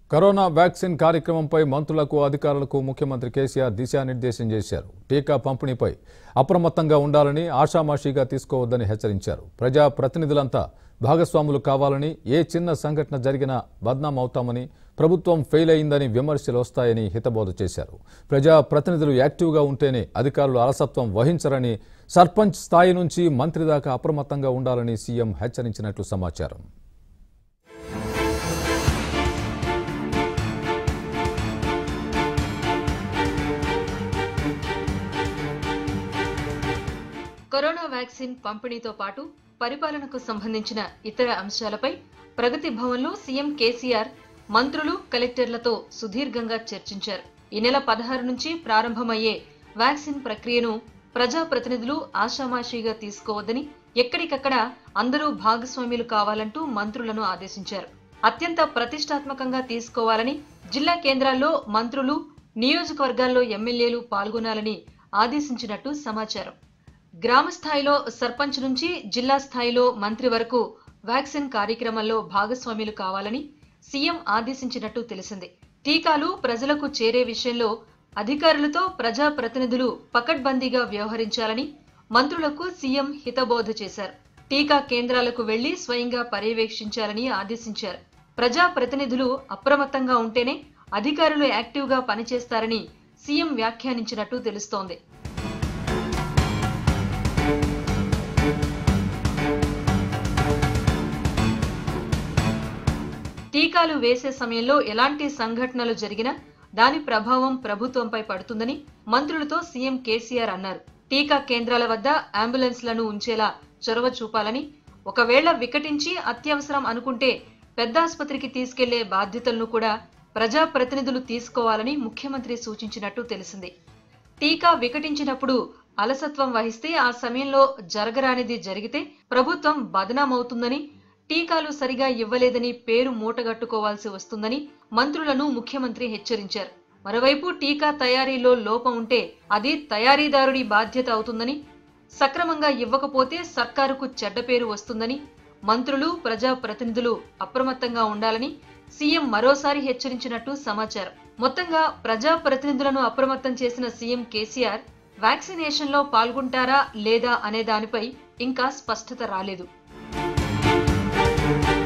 corona vaccine కార్యక్రమంపై మంత్రులకు అధికారులకు ముఖ్యమంత్రి కేసీఆర్ దిశానిర్దేశం చేశారు టీకా పంపిణీపై అప్రమత్తంగా ఉండాలని ఆషామాషీగా తీసుకోవద్దని హెచ్చరించారు ప్రజా ప్రతినిధులంతా భాగస్వాములు కావాలని ఏ చిన్న సంఘటన జరిగినా బద్నాం అవుతామని ప్రభుత్వం ఫెయిల్ అయిందని విమర్శలు వస్తాయని హితబోధ చేశారు ప్రజా ప్రతినిధులు యాక్టివ్గా ఉంటేనే అధికారులు అలసత్వం వహించరని సర్పంచ్ స్థాయి నుంచి మంత్రి దాకా అప్రమత్తంగా ఉండాలని సీఎం హెచ్చరించినట్లు సమాచారం కరోనా వ్యాక్సిన్ పంపిణీతో పాటు పరిపాలనకు సంబంధించిన ఇతర అంశాలపై ప్రగతి భవన్లో సీఎం కేసీఆర్ మంత్రులు కలెక్టర్లతో సుదీర్ఘంగా చర్చించారు ఈ నెల పదహారు నుంచి ప్రారంభమయ్యే వ్యాక్సిన్ ప్రక్రియను ప్రజాప్రతినిధులు ఆషామాషీగా తీసుకోవద్దని ఎక్కడికక్కడ అందరూ భాగస్వామ్యులు కావాలంటూ మంత్రులను ఆదేశించారు అత్యంత ప్రతిష్టాత్మకంగా తీసుకోవాలని జిల్లా కేంద్రాల్లో మంత్రులు నియోజకవర్గాల్లో ఎమ్మెల్యేలు పాల్గొనాలని ఆదేశించినట్టు సమాచారం గ్రామ స్థాయిలో సర్పంచ్ నుంచి జిల్లా స్థాయిలో మంత్రి వరకు వ్యాక్సిన్ కార్యక్రమంలో భాగస్వామ్యులు కావాలని సీఎం ఆదేశించినట్టు తెలిసింది టీకాలు ప్రజలకు చేరే విషయంలో అధికారులతో ప్రజా ప్రతినిధులు పకడ్బందీగా వ్యవహరించాలని మంత్రులకు సీఎం హితబోధ చేశారు టీకా కేంద్రాలకు వెళ్లి స్వయంగా పర్యవేక్షించాలని ఆదేశించారు ప్రజా ప్రతినిధులు అప్రమత్తంగా ఉంటేనే అధికారులు యాక్టివ్గా పనిచేస్తారని సీఎం వ్యాఖ్యానించినట్టు తెలుస్తోంది టీకాలు వేసే సమయంలో ఎలాంటి సంఘటనలు జరిగినా దాని ప్రభావం ప్రభుత్వంపై పడుతుందని మంత్రులతో సీఎం కేసీఆర్ అన్నారు టీకా కేంద్రాల వద్ద అంబులెన్స్లను ఉంచేలా చొరవ చూపాలని ఒకవేళ వికటించి అత్యవసరం అనుకుంటే పెద్ద ఆసుపత్రికి తీసుకెళ్లే బాధ్యతలను కూడా ప్రజాప్రతినిధులు తీసుకోవాలని ముఖ్యమంత్రి సూచించినట్టు తెలిసింది టీకా వికటించినప్పుడు అలసత్వం వహిస్తే ఆ సమయంలో జరగరానిది జరిగితే ప్రభుత్వం బదనామవుతుందని టీకాలు సరిగా ఇవ్వలేదని పేరు మూటగట్టుకోవాల్సి వస్తుందని మంత్రులను ముఖ్యమంత్రి హెచ్చరించారు మరోవైపు టీకా తయారీలో లోపం ఉంటే అది తయారీదారుడి బాధ్యత అవుతుందని సక్రమంగా ఇవ్వకపోతే సర్కారుకు చెడ్డ పేరు వస్తుందని మంత్రులు ప్రజా ప్రతినిధులు అప్రమత్తంగా ఉండాలని సీఎం మరోసారి హెచ్చరించినట్టు సమాచారం మొత్తంగా ప్రజా ప్రతినిధులను అప్రమత్తం చేసిన సీఎం కేసీఆర్ వ్యాక్సినేషన్ లో పాల్గొంటారా లేదా అనే దానిపై ఇంకా స్పష్టత రాలేదు